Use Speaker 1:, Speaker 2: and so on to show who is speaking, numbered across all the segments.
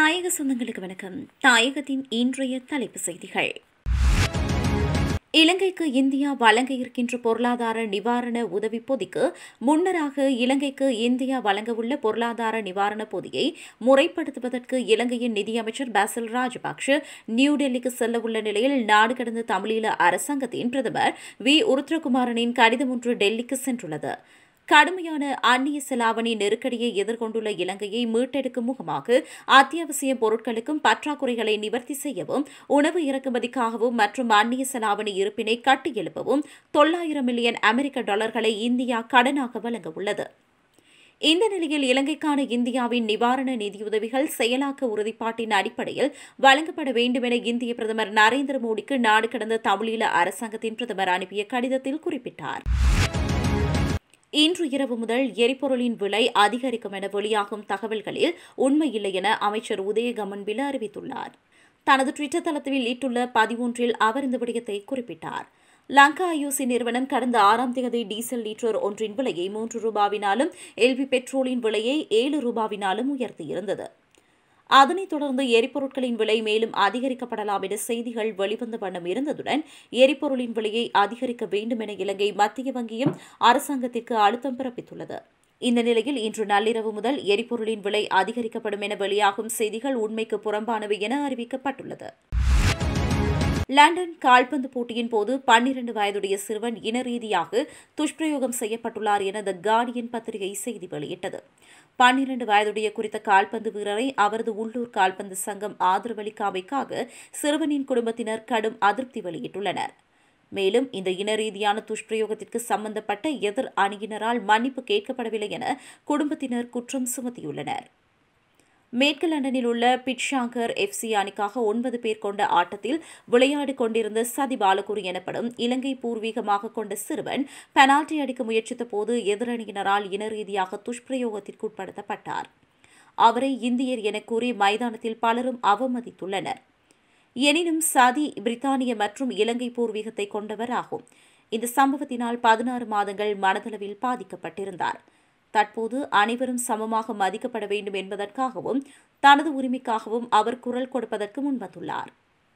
Speaker 1: தாயக சொந்தங்களுக்கு வணக்கம் தாயகத்தின் இன்றைய தலைப்பு செய்திகள் இலங்கைக்கு இந்தியா வழங்க இருக்கின்ற பொருளாதார நிவாரண உதவி பொதிக்கு முன்னராக இலங்கைக்கு இந்தியா வழங்கவுள்ள பொருளாதார நிவாரண பொதியை முறைப்படுத்துவதற்கு இலங்கையின் நிதியமைச்சர் பாசில் ராஜபக்ஷ நியூடெல்லிக்கு செல்லவுள்ள நிலையில் நாடு கடந்த தமிழீழ அரசாங்கத்தின் பிரதமர் வி உருத்ரகுமாரனின் கடிதம் ஒன்று டெல்லிக்கு சென்றுள்ளது கடுமையான அந்நிய செலாவணி நெருக்கடியை எதிர்கொண்டுள்ள இலங்கையை மீட்டெடுக்கும் முகமாக அத்தியாவசிய பொருட்களுக்கும் பற்றாக்குறைகளை நிவர்த்தி செய்யவும் உணவு இறக்குமதிக்காகவும் மற்றும் அந்நிய செலாவணி இருப்பினை கட்டியெழுப்பவும் தொள்ளாயிரம் மில்லியன் அமெரிக்க டாலர்களை இந்தியா கடனாக வழங்க உள்ளது இந்த நிலையில் இலங்கைக்கான இந்தியாவின் நிவாரண நிதியுதவிகள் செயலாக்க உறுதிப்பாட்டின் அடிப்படையில் வழங்கப்பட வேண்டும் என இந்திய பிரதமர் நரேந்திர மோடிக்கு நாடு கடந்த தமிழீழ அரசாங்கத்தின் பிரதமர் அனுப்பிய கடிதத்தில் குறிப்பிட்டார் இன்று இரவு முதல் எரிபொருளின் விலை அதிகரிக்கும் என வெளியாகும் தகவல்களில் உண்மையில்லை என அமைச்சர் உதயகமன் பில அறிவித்துள்ளார் தனது டுவிட்டர் தளத்தில் வெளியிட்டுள்ள பதிவொன்றில் அவர் இந்த விடயத்தை குறிப்பிட்டார் லங்கா ஐஓசி நிறுவனம் கடந்த ஆறாம் தேதி டீசல் லீட்டர் ஒன்றின் விலையை மூன்று ரூபாவினாலும் எல்வி பெட்ரோலின் விலையை ஏழு ரூபாவினாலும் உயர்த்தியிருந்தது அதனைத் தொடர்ந்து எரிபொருட்களின் விலை மேலும் அதிகரிக்கப்படலாம் என செய்திகள் வெளிவந்த வண்ணம் இருந்ததுடன் எரிபொருளின் விலையை அதிகரிக்க வேண்டும் என இலங்கை மத்திய வங்கியும் அரசாங்கத்திற்கு அழுத்தம் பிறப்பித்துள்ளது இந்த நிலையில் இன்று நள்ளிரவு முதல் எரிபொருளின் விலை அதிகரிக்கப்படும் என வெளியாகும் செய்திகள் உண்மைக்கு புறம்பானவை என அறிவிக்கப்பட்டுள்ளது லண்டன் கால்பந்து போட்டியின் போது பன்னிரண்டு வயதுடைய சிறுவன் இனரீதியாக துஷ்பிரயோகம் செய்யப்பட்டுள்ளார் என த கார்டியன் பத்திரிகை செய்தி வெளியிட்டது பன்னிரண்டு வயதுடைய குறித்த கால்பந்து வீரரை அவரது உள்ளூர் கால்பந்து சங்கம் ஆதரவளிக்காமைக்காக சிறுவனின் குடும்பத்தினர் கடும் அதிருப்தி வெளியிட்டுள்ளனர் மேலும் இந்த இனரீதியான துஷ்பிரயோகத்திற்கு சம்பந்தப்பட்ட எதிர் அணியினரால் மன்னிப்பு கேட்கப்படவில்லை என குடும்பத்தினர் குற்றம் சுமத்தியுள்ளனர் மேற்கு லண்டனில் உள்ள பிட்ஷாங்கர் எஃப்சி அணிக்காக ஒன்பது பேர் கொண்ட ஆட்டத்தில் விளையாடிக் கொண்டிருந்த சதி பாலகுரி எனப்படும் இலங்கை பூர்வீகமாக கொண்ட சிறுவன் பெனால்டி அடிக்க முயற்சித்த போது எதிரணியினரால் இனரீதியாக துஷ்பிரயோகத்திற்கு உட்படுத்தப்பட்டார் அவரை இந்தியர் என கூறி மைதானத்தில் பலரும் அவமதித்துள்ளனர் எனினும் சதி பிரித்தானிய மற்றும் இலங்கை பூர்வீகத்தை கொண்டவர் ஆகும் இந்த சம்பவத்தினால் பதினாறு மாதங்கள் மனதளவில் பாதிக்கப்பட்டிருந்தார் தற்போது அனைவரும் சமமாக மதிக்கப்பட வேண்டும் என்பதற்காகவும் தனது உரிமைக்காகவும் அவர் குரல் கொடுப்பதற்கு முன்வந்துள்ளார்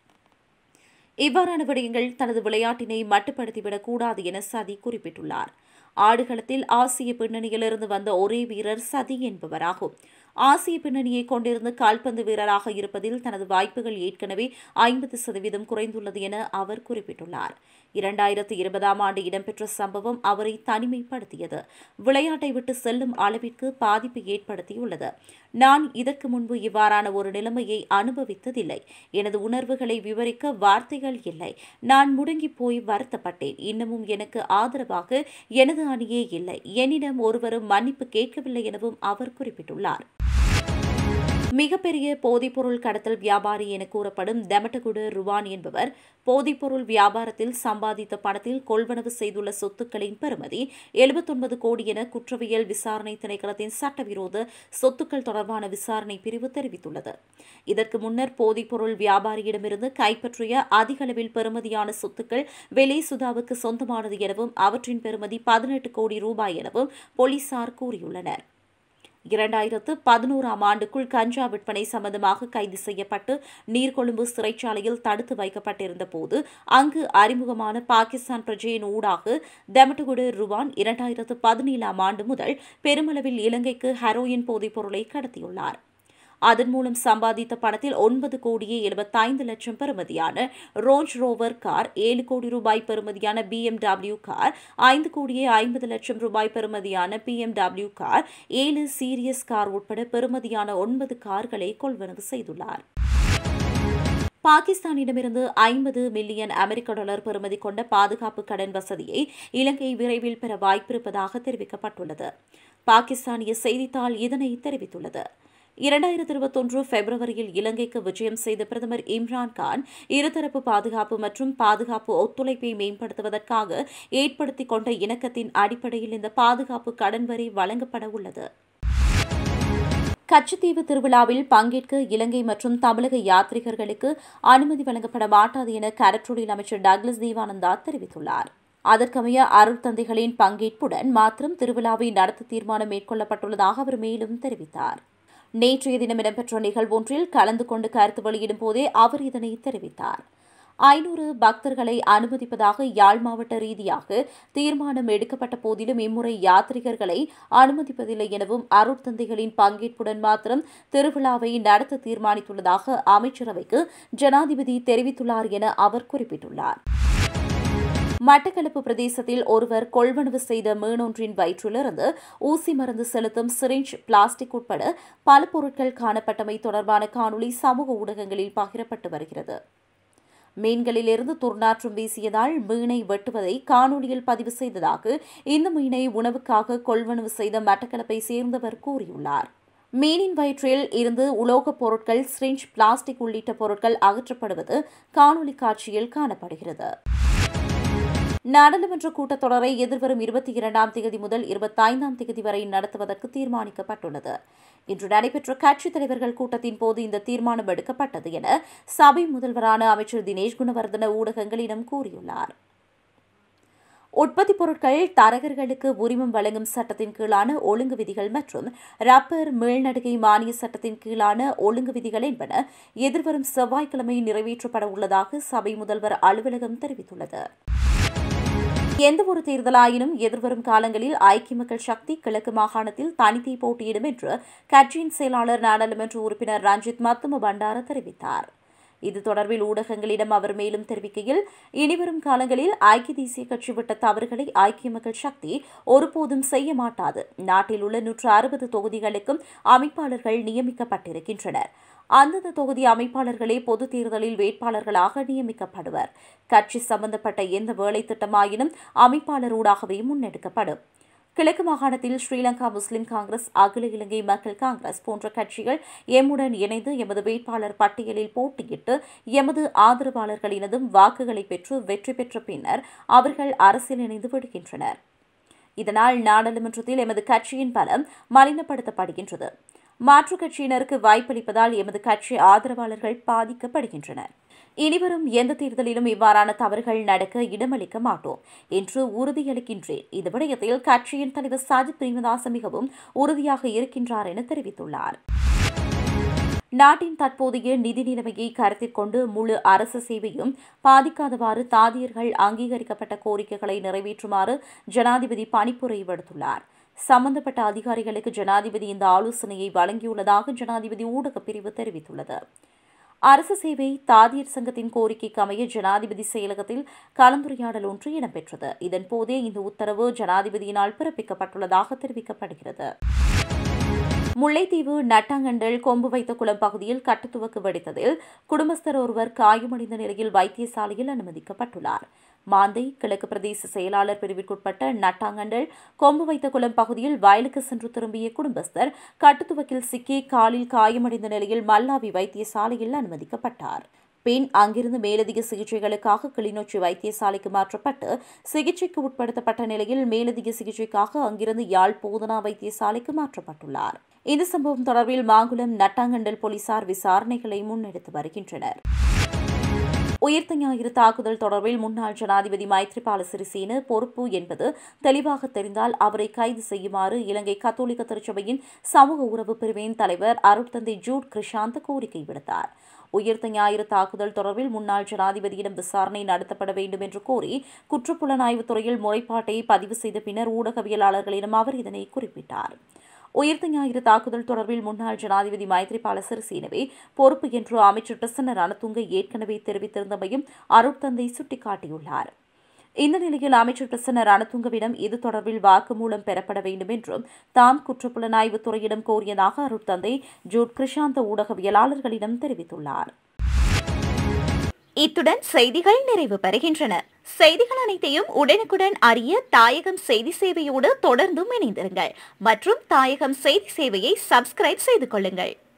Speaker 1: இவ்வாறான விடயங்கள் தனது விளையாட்டினை மட்டுப்படுத்திவிடக் கூடாது என சதி குறிப்பிட்டுள்ளார் ஆடுகளத்தில் ஆசிய பின்னணியிலிருந்து வந்த ஒரே வீரர் சதி என்பவராகும் ஆசிய பின்னணியை கொண்டிருந்த கால்பந்து வீரராக இருப்பதில் தனது வாய்ப்புகள் ஏற்கனவே ஐம்பது சதவீதம் குறைந்துள்ளது என அவர் குறிப்பிட்டுள்ளார் இரண்டாயிரத்து இருபதாம் ஆண்டு இடம்பெற்ற சம்பவம் அவரை தனிமைப்படுத்தியது விளையாட்டை விட்டு செல்லும் அளவிற்கு பாதிப்பு ஏற்படுத்தியுள்ளது நான் இதற்கு முன்பு இவ்வாறான ஒரு நிலைமையை அனுபவித்ததில்லை எனது உணர்வுகளை விவரிக்க வார்த்தைகள் இல்லை நான் முடங்கி போய் வருத்தப்பட்டேன் இன்னமும் எனக்கு ஆதரவாக எனது அணியே இல்லை என்னிடம் ஒருவரும் மன்னிப்பு கேட்கவில்லை எனவும் அவர் குறிப்பிட்டுள்ளார் மிகப்பெரிய போதைப்பொருள் கடத்தல் வியாபாரி என கூறப்படும் தெமட்டகுடு ருவான் என்பவர் போதைப்பொருள் வியாபாரத்தில் சம்பாதித்த பணத்தில் கொள்வனவு செய்துள்ள சொத்துக்களின் பெறுமதி எழுபத்தொன்பது கோடி என குற்றவியல் விசாரணை திணைக்களத்தின் சட்டவிரோத சொத்துக்கள் தொடர்பான விசாரணை பிரிவு தெரிவித்துள்ளது இதற்கு முன்னர் போதைப்பொருள் வியாபாரியிடமிருந்து கைப்பற்றிய அதிக அளவில் பெறுமதியான சொத்துக்கள் வெலே சுதாவுக்கு சொந்தமானது எனவும் அவற்றின் பெறுமதி பதினெட்டு கோடி ரூபாய் எனவும் போலீசார் கூறியுள்ளனர் இரண்டாயிரத்து பதினோராம் ஆண்டுக்குள் கஞ்சா விற்பனை சம்பந்தமாக கைது செய்யப்பட்டு நீர்கொழும்பு சிறைச்சாலையில் தடுத்து வைக்கப்பட்டிருந்த போது அங்கு அறிமுகமான பாகிஸ்தான் பிரஜையின் ஊடாக தெமட்டுகுடு ருவான் இரண்டாயிரத்து பதினேழாம் ஆண்டு முதல் பெருமளவில் இலங்கைக்கு ஹெரோயின் போதைப் பொருளை கடத்தியுள்ளார் அதன் மூலம் சம்பாதித்த பணத்தில் ஒன்பது கோடியே எழுபத்தைந்து லட்சம் பெறுமதியான ரோஞ்ச் ரோவர் கார் ஏழு கோடி ரூபாய் பெறுமதியான பிஎம்டபிள்யூ கார் ஐந்து கோடியே ஐம்பது லட்சம் ரூபாய் பெறுமதியான பிஎம்டபிள்யூ கார் ஏழு சீரியஸ் கார் உட்பட பெறுமதியான ஒன்பது கார்களை கொள்வனவு செய்துள்ளார் பாகிஸ்தானிடமிருந்து ஐம்பது மில்லியன் அமெரிக்க டாலர் பெறுமதி கொண்ட பாதுகாப்பு கடன் வசதியை இலங்கை விரைவில் பெற வாய்ப்பிருப்பதாக தெரிவிக்கப்பட்டுள்ளது பாகிஸ்தானிய செய்தித்தாள் இதனை தெரிவித்துள்ளது இரண்டாயிரத்தி இருபத்தொன்று பிப்ரவரியில் இலங்கைக்கு விஜயம் செய்த பிரதமர் இம்ரான் கான் இருதரப்பு பாதுகாப்பு மற்றும் பாதுகாப்பு ஒத்துழைப்பை மேம்படுத்துவதற்காக ஏற்படுத்திக் கொண்ட இணக்கத்தின் அடிப்படையில் இந்த பாதுகாப்பு கடன் வரி வழங்கப்பட உள்ளது கச்சத்தீவு திருவிழாவில் பங்கேற்க இலங்கை மற்றும் தமிழக யாத்ரிகர்களுக்கு அனுமதி வழங்கப்பட மாட்டாது என கடற்றொழில் அமைச்சர் டக்ளஸ் தீவானந்தா தெரிவித்துள்ளார் அதற்கமைய அருட்தந்தைகளின் பங்கேற்புடன் மாத்திரம் திருவிழாவை நடத்த தீர்மானம் மேற்கொள்ளப்பட்டுள்ளதாக அவர் மேலும் தெரிவித்தார் நேற்றைய தினம் இடம்பெற்ற நிகழ்வொன்றில் கலந்து கொண்டு கருத்து வெளியிடும் போதே அவர் இதனை தெரிவித்தார் ஐநூறு பக்தர்களை அனுமதிப்பதாக யாழ் மாவட்ட ரீதியாக தீர்மானம் எடுக்கப்பட்ட போதிலும் இம்முறை யாத்ரிகர்களை அனுமதிப்பதில்லை எனவும் அருட்தந்தைகளின் பங்கேற்புடன் மாத்திரம் திருவிழாவை நடத்த தீர்மானித்துள்ளதாக அமைச்சரவைக்கு ஜனாதிபதி தெரிவித்துள்ளார் என அவர் குறிப்பிட்டுள்ளார் மட்டக்களப்பு பிரதேசத்தில் ஒருவர் கொள்வனவு செய்த மீனொன்றின் வயிற்றிலிருந்து ஊசி மருந்து செலுத்தும் சிரிஞ்ச் பிளாஸ்டிக் உட்பட பல பொருட்கள் காணப்பட்டமை தொடர்பான காணொலி சமூக ஊடகங்களில் பகிரப்பட்டு வருகிறது மீன்களிலிருந்து துர்நாற்றம் வீசியதால் மீனை வெட்டுவதை காணொலியில் பதிவு செய்ததாக இந்த மீனை உணவுக்காக கொள்வனவு செய்த மட்டக்களப்பை சேர்ந்தவர் கூறியுள்ளார் மீனின் வயிற்றில் இருந்து உலோகப் பொருட்கள் சிரிஞ்ச் பிளாஸ்டிக் உள்ளிட்ட பொருட்கள் அகற்றப்படுவது காணொலி காட்சியில் காணப்படுகிறது நாடாளுமன்ற கூட்டத்தொடரை எதிர்வரும் இருபத்தி இரண்டாம் தேதி முதல் இருபத்தைந்தாம் தேதி வரை நடத்துவதற்கு தீர்மானிக்கப்பட்டுள்ளது இன்று நடைபெற்ற கட்சித் தலைவர்கள் கூட்டத்தின் போது இந்த தீர்மானம் எடுக்கப்பட்டது என சபை முதல்வரான அமைச்சர் தினேஷ் குணவர்தன ஊடகங்களிடம் கூறியுள்ளார் உற்பத்தி பொருட்கள் தரகர்களுக்கு உரிமம் வழங்கும் சட்டத்தின் கீழான ஒழுங்கு விதிகள் மற்றும் ரப்பர் மீள்நடுகை மானிய சட்டத்தின் கீழான ஒழுங்கு விதிகள் என்பன எதிர்வரும் செவ்வாய்க்கிழமை நிறைவேற்றப்பட உள்ளதாக சபை முதல்வர் அலுவலகம் தெரிவித்துள்ளது எந்தவொரு தேர்தலாயினும் எதிர்வரும் காலங்களில் ஐக்கிய மக்கள் சக்தி கிழக்கு மாகாணத்தில் தனித்தே போட்டியிடும் என்று கட்சியின் செயலாளர் நாடாளுமன்ற உறுப்பினர் ரஞ்சித் மத்தும பண்டார தெரிவித்தார் இது தொடர்பில் ஊடகங்களிடம் அவர் மேலும் தெரிவிக்கையில் இனிவரும் காலங்களில் ஐக்கிய தேசிய கட்சி விட்ட தவறுகளை ஐக்கிய மக்கள் சக்தி ஒருபோதும் செய்ய மாட்டாது நாட்டில் உள்ள நூற்று அறுபது தொகுதிகளுக்கும் அமைப்பாளர்கள் நியமிக்கப்பட்டிருக்கின்றனர் அந்தந்த தொகுதி அமைப்பாளர்களே பொது தேர்தலில் வேட்பாளர்களாக நியமிக்கப்படுவர் கட்சி சம்பந்தப்பட்ட எந்த வேலை திட்டமாயினும் அமைப்பாளரூடாகவே முன்னெடுக்கப்படும் கிழக்கு மாகாணத்தில் ஸ்ரீலங்கா முஸ்லிம் காங்கிரஸ் அகில இலங்கை மக்கள் காங்கிரஸ் போன்ற கட்சிகள் எம்முடன் இணைந்து எமது வேட்பாளர் பட்டியலில் போட்டியிட்டு எமது ஆதரவாளர்களினதும் வாக்குகளை பெற்று வெற்றி பெற்ற பின்னர் அவர்கள் அரசியல் இணைந்து விடுகின்றனர் இதனால் நாடாளுமன்றத்தில் எமது கட்சியின் பலம் மலினப்படுத்தப்படுகின்றது மாற்றுக் கட்சியினருக்கு வாய்ப்பளிப்பதால் எமது கட்சி ஆதரவாளர்கள் பாதிக்கப்படுகின்றனர் இனிவரும் எந்த தேர்தலிலும் இவ்வாறான தவறுகள் நடக்க இடமளிக்க மாட்டோம் என்று உறுதியளிக்கின்றேன் இது விடயத்தில் கட்சியின் தலைவர் சாஜித் பிரேமதாச மிகவும் உறுதியாக இருக்கின்றார் என தெரிவித்துள்ளார் நாட்டின் தற்போதைய நிதி நிலைமையை கருத்தில் கொண்டு முழு அரசு சேவையும் பாதிக்காதவாறு தாதியர்கள் அங்கீகரிக்கப்பட்ட கோரிக்கைகளை நிறைவேற்றுமாறு ஜனாதிபதி பணிப்புரை விடுத்துள்ளார் சம்பந்தப்பட்ட அதிகாரிகளுக்கு ஜனாதிபதி இந்த ஆலோசனையை வழங்கியுள்ளதாக ஜனாதிபதி ஊடகப் பிரிவு தெரிவித்துள்ளது அரசு சேவை தாதியர் சங்கத்தின் கோரிக்கைக்கு அமைய ஜனாதிபதி செயலகத்தில் கலந்துரையாடல் ஒன்று இடம்பெற்றது இதன்போதே இந்த உத்தரவு ஜனாதிபதியினால் பிறப்பிக்கப்பட்டுள்ளதாக தெரிவிக்கப்படுகிறது முல்லைத்தீவு நட்டாங்கண்டல் கொம்பு வைத்த குளம் பகுதியில் கட்டுத்துவக்கு வெடித்ததில் குடும்பஸ்தர் ஒருவர் காயமடைந்த நிலையில் வைத்தியசாலையில் அனுமதிக்கப்பட்டுள்ளார் மாந்தை கிழக்கு பிரதேச செயலாளர் பிரிவிற்குட்பட்ட நட்டாங்கண்டல் கொம்பு வைத்த குளம் பகுதியில் வயலுக்கு சென்று திரும்பிய குடும்பஸ்தர் கட்டுத்துவக்கில் சிக்கி காலில் காயமடைந்த நிலையில் மல்லாவி வைத்தியசாலையில் அனுமதிக்கப்பட்டார் பின் அங்கிருந்து மேலதிக சிகிச்சைகளுக்காக கிளிநொச்சி வைத்தியசாலைக்கு மாற்றப்பட்டு சிகிச்சைக்கு உட்படுத்தப்பட்ட நிலையில் மேலதிக சிகிச்சைக்காக அங்கிருந்து யாழ் போதனா வைத்தியசாலைக்கு மாற்றப்பட்டுள்ளார் இந்த சம்பவம் தொடர்பில் மாங்குளம் நட்டாங்கண்டல் போலீசார் விசாரணைகளை முன்னெடுத்து வருகின்றனர் உயிர்த்த ஞாயிறு தாக்குதல் தொடர்பில் முன்னாள் ஜனாதிபதி மைத்ரிபால சிறிசேன பொறுப்பு என்பது தெளிவாக தெரிந்தால் அவரை கைது செய்யுமாறு இலங்கை கத்தோலிக்க திருச்சபையின் சமூக உறவு பிரிவின் தலைவர் அருட்தந்தை ஜூட் கிருஷாந்த் கோரிக்கை விடுத்தார் உயிர்த்த ஞாயிறு தாக்குதல் தொடர்பில் முன்னாள் ஜனாதிபதியிடம் விசாரணை நடத்தப்பட வேண்டும் என்று கோரி குற்றப்புலனாய்வுத் துறையில் முறைப்பாட்டை பதிவு செய்த பின்னர் ஊடகவியலாளர்களிடம் அவர் இதனை குறிப்பிட்டார் உயிர்த்த ஞாயிறு தாக்குதல் தொடர்பில் முன்னாள் ஜனாதிபதி மைத்ரிபால சிறிசேனவே பொறுப்பு என்று அமைச்சர் பிரசன்ன ரணதுங்க ஏற்கனவே தெரிவித்திருந்தமையும் அருட்தந்தை சுட்டிக்காட்டியுள்ளார் இந்த நிலையில் அமைச்சர் பிரசன்ன ரணதுங்கவிடம் இது தொடர்பில் வாக்குமூலம் பெறப்பட வேண்டும் என்றும் தாம் குற்றப்புலனாய்வுத் துறையிடம் கோரியதாக அருட்தந்தை ஜூட் கிருஷாந்த ஊடகவியலாளர்களிடம் தெரிவித்துள்ளார்
Speaker 2: இத்துடன் செய்திகள் நிறைவு பெறுகின்றன செய்திகள் அனைத்தையும் உடனுக்குடன் அறிய தாயகம் செய்தி சேவையோடு தொடர்ந்தும் இணைந்திருங்கள் மற்றும் தாயகம் செய்தி சேவையை சப்ஸ்கிரைப் செய்து கொள்ளுங்கள்